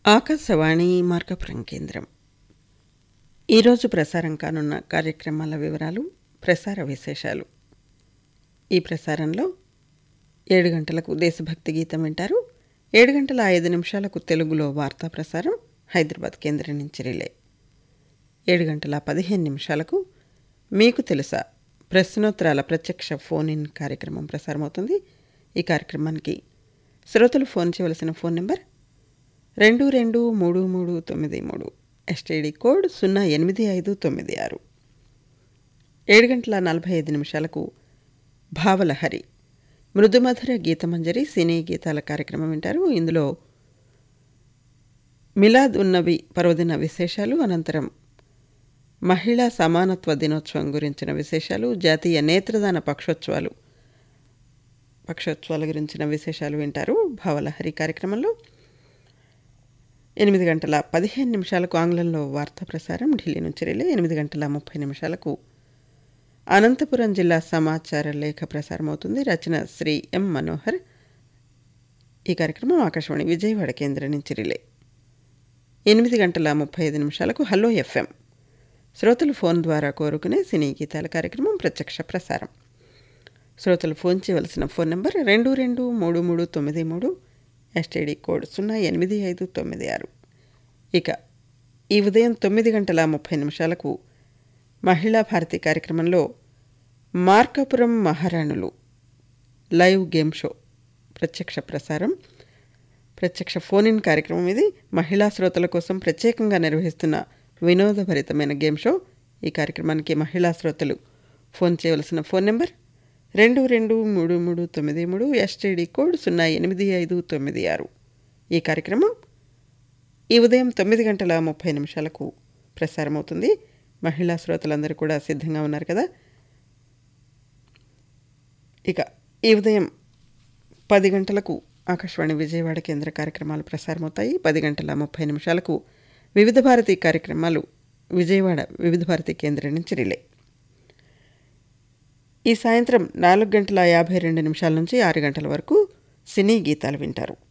ఆకాశవాణి మార్గపురం కేంద్రం ఈరోజు ప్రసారం కానున్న కార్యక్రమాల వివరాలు ప్రసార విశేషాలు ఈ ప్రసారంలో ఏడు గంటలకు దేశభక్తి గీతం వింటారు ఏడు గంటల ఐదు నిమిషాలకు తెలుగులో వార్తా ప్రసారం హైదరాబాద్ కేంద్రం నుంచి రిలే ఏడు గంటల పదిహేను నిమిషాలకు మీకు తెలుసా ప్రశ్నోత్తరాల ప్రత్యక్ష ఫోన్ ఇన్ కార్యక్రమం ప్రసారమవుతుంది ఈ కార్యక్రమానికి శ్రోతలు ఫోన్ చేయవలసిన ఫోన్ నెంబర్ రెండు రెండు మూడు మూడు తొమ్మిది మూడు ఎస్టీడీ కోడ్ సున్నా ఎనిమిది ఐదు తొమ్మిది ఆరు ఏడు గంటల నలభై ఐదు నిమిషాలకు భావలహరి మృదుమధుర గీతమంజరి సినీ గీతాల కార్యక్రమం వింటారు ఇందులో మిలాద్ ఉన్నవి పర్వదిన విశేషాలు అనంతరం మహిళా సమానత్వ దినోత్సవం గురించిన విశేషాలు జాతీయ నేత్రదాన పక్షోత్సవాలు పక్షోత్సవాల గురించిన విశేషాలు వింటారు భావలహరి కార్యక్రమంలో ఎనిమిది గంటల పదిహేను నిమిషాలకు ఆంగ్లంలో వార్తా ప్రసారం ఢిల్లీ నుంచి రిలే ఎనిమిది గంటల ముప్పై నిమిషాలకు అనంతపురం జిల్లా సమాచార లేఖ ప్రసారం అవుతుంది రచన శ్రీ ఎం మనోహర్ ఈ కార్యక్రమం ఆకాశవాణి విజయవాడ కేంద్రం నుంచి రిలే ఎనిమిది గంటల ముప్పై ఐదు నిమిషాలకు హలో ఎఫ్ఎం శ్రోతలు ఫోన్ ద్వారా కోరుకునే సినీ గీతాల కార్యక్రమం ప్రత్యక్ష ప్రసారం శ్రోతలు ఫోన్ చేయవలసిన ఫోన్ నెంబర్ రెండు రెండు మూడు మూడు తొమ్మిది మూడు ఎస్టీడీ కోడ్ సున్నా ఎనిమిది ఐదు తొమ్మిది ఆరు ఇక ఈ ఉదయం తొమ్మిది గంటల ముప్పై నిమిషాలకు మహిళా భారతి కార్యక్రమంలో మార్కాపురం మహారాణులు లైవ్ గేమ్ షో ప్రత్యక్ష ప్రసారం ప్రత్యక్ష ఫోన్ ఇన్ కార్యక్రమం ఇది మహిళా శ్రోతల కోసం ప్రత్యేకంగా నిర్వహిస్తున్న వినోదభరితమైన గేమ్ షో ఈ కార్యక్రమానికి మహిళా శ్రోతలు ఫోన్ చేయవలసిన ఫోన్ నెంబర్ రెండు రెండు మూడు మూడు తొమ్మిది మూడు ఎస్టీడీ కోడ్ సున్నా ఎనిమిది ఐదు తొమ్మిది ఆరు ఈ కార్యక్రమం ఈ ఉదయం తొమ్మిది గంటల ముప్పై నిమిషాలకు ప్రసారమవుతుంది మహిళా శ్రోతలందరూ కూడా సిద్ధంగా ఉన్నారు కదా ఇక ఈ ఉదయం పది గంటలకు ఆకాశవాణి విజయవాడ కేంద్ర కార్యక్రమాలు ప్రసారమవుతాయి పది గంటల ముప్పై నిమిషాలకు వివిధ భారతి కార్యక్రమాలు విజయవాడ వివిధ భారతి కేంద్రం నుంచి రిలే ఈ సాయంత్రం నాలుగు గంటల యాభై రెండు నిమిషాల నుంచి ఆరు గంటల వరకు సినీ గీతాలు వింటారు